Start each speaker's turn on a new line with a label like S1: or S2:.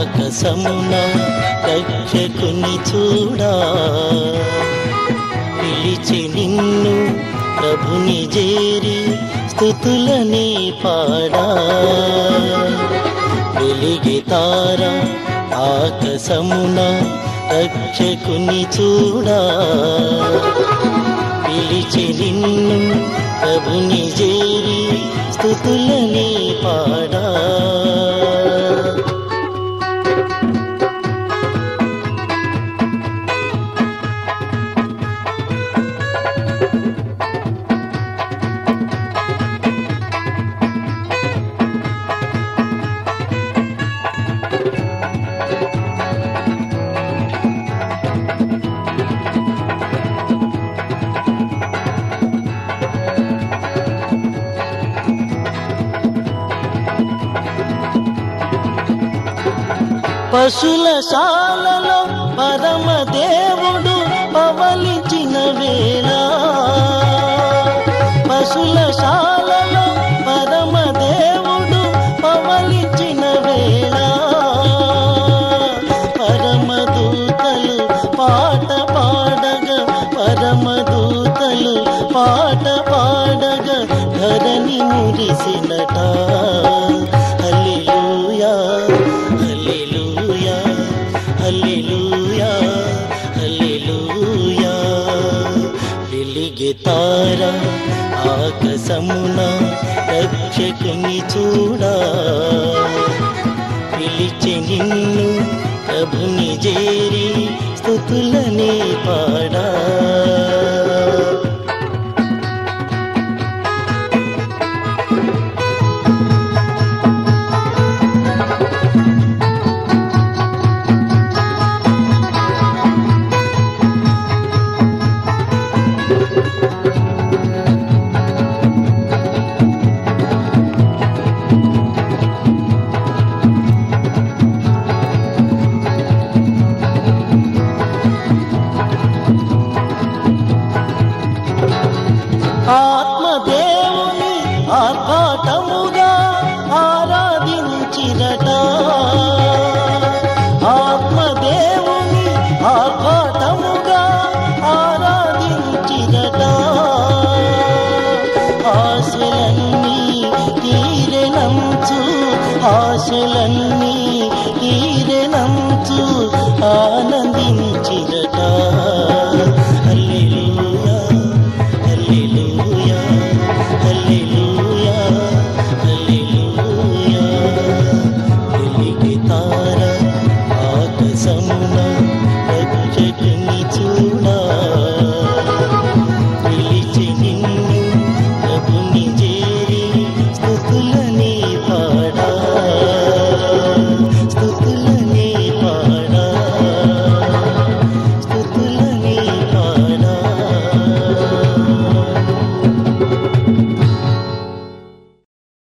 S1: ఆకాశమున రక్షకుని చూడా పిలిచి నిన్ను ప్రభుని చేరి స్థుతులని పాడా వెలిగి తార ఆకాశమున రక్షకుని చూడా పిలిచి నిన్ను ప్రభుని చేరి స్థుతులని పాడా పశుల శాలలో పరమ దేవుడు పవలించిన వేళ పశుల శాలలో పరమ దేవుడు పవలించిన వేళ పరమ దూతలు పాట పాడగా పరమ దూతలు పాట పాడగా ధరణి మురిసినట హల్లెలూయా హల్లెలూయా హల్లెలూయా హల్లెలూయా వెలిగి తార ఆకాశమున రక్షకుని చూడా పిలిచి నిన్ను ప్రభుని చేరి స్థుతులని పాడా ఆత్మదేవుని ఆర్భాటముగా ఆరాధించిరట ఆత్మదేవుని ఆర్భాటముగా ఆరాధించిరట ఆశలన్నీ తీరెనంచు ఆశలన్నీ తీరెనంచు ఆనందించిరట హల్లెలూయా హల్లెలూయా హల్లెలూయా హల్లెలూయా వెలిగి తార ఆకాశమున